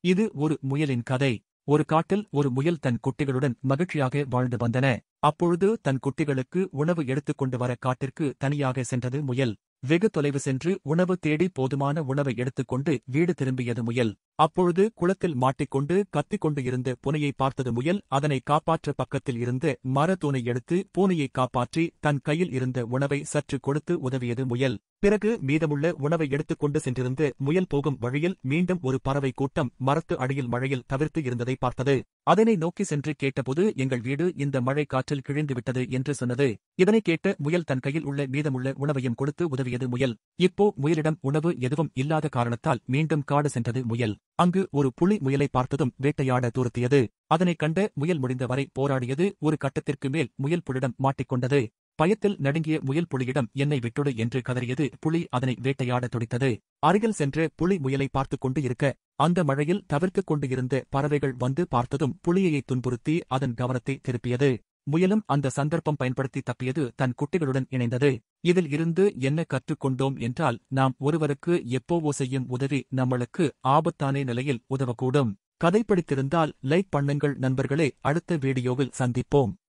இது ஒரு முயலின் கதை ஒரு காட்டில் ஒரு முயல் தன் குட்டிகளுடன் மகிழ்ச்சியாக வாழ்ந்து வந்தன அப்பொழுது தன் குட்டிகளுக்கு உணவு எடுத்துக் கொண்டு வர காட்டிற்கு தனியாக சென்றது முயல் வெகு தொலைவு சென்று உணவு தேடி போதுமான உணவை எடுத்துக்கொண்டு வீடு திரும்பியது முயல் அப்பொழுது குளத்தில் மாட்டிக்கொண்டு கத்திக் கொண்டு இருந்த பூனையை பார்த்தது முயல் அதனை காப்பாற்ற பக்கத்தில் இருந்த மரத்தூணை எடுத்து பூனையை காப்பாற்றி தன் கையில் இருந்த உணவை சற்று கொடுத்து உதவியது முயல் பிறகு மீதமுள்ள உணவை எடுத்துக்கொண்டு சென்றிருந்த முயல் போகும் வழியில் மீண்டும் ஒரு பறவை கூட்டம் மரத்து அடியில் மழையில் தவிர்த்து இருந்ததை பார்த்தது அதனை நோக்கி சென்று கேட்டபோது எங்கள் வீடு இந்த மழை காற்றில் கிழிந்து விட்டது என்று சொன்னது இதனை கேட்ட முயல் தன் கையில் உள்ள மீதமுள்ள உணவையும் கொடுத்து உதவியது முயல் இப்போ முயலிடம் உணவு எதுவும் இல்லாத காரணத்தால் மீண்டும் காடு சென்றது முயல் அங்கு ஒரு புலி முயலை பார்த்ததும் வேட்டையாட துரத்தியது அதனைக் கண்ட முயல் முடிந்தவரை போராடியது ஒரு கட்டத்திற்கு மேல் முயல் புலிடம் மாட்டிக்கொண்டது பயத்தில் நடுங்கிய முயல் புலியிடம் என்னை விட்டுடு என்று கதறியது புலி அதனை வேட்டையாட துடித்தது அருகில் சென்று புலி முயலை பார்த்துக் கொண்டு இருக்க அந்த மழையில் தவிர்த்துக் கொண்டு இருந்த பறவைகள் வந்து பார்த்ததும் புலியை துன்புறுத்தி அதன் கவனத்தை திருப்பியது முயலும் அந்த சந்தர்ப்பம் பயன்படுத்தி தப்பியது தன் குட்டிகளுடன் இணைந்தது இதில் இருந்து என்ன கற்றுக்கொண்டோம் என்றால் நாம் ஒருவருக்கு எப்போவோ செய்யும் உதவி நம்மளுக்கு ஆபத்தான நிலையில் உதவக்கூடும் கதை பிடித்திருந்தால் லைக் பண்ணுங்கள் நண்பர்களே அடுத்த வீடியோவில் சந்திப்போம்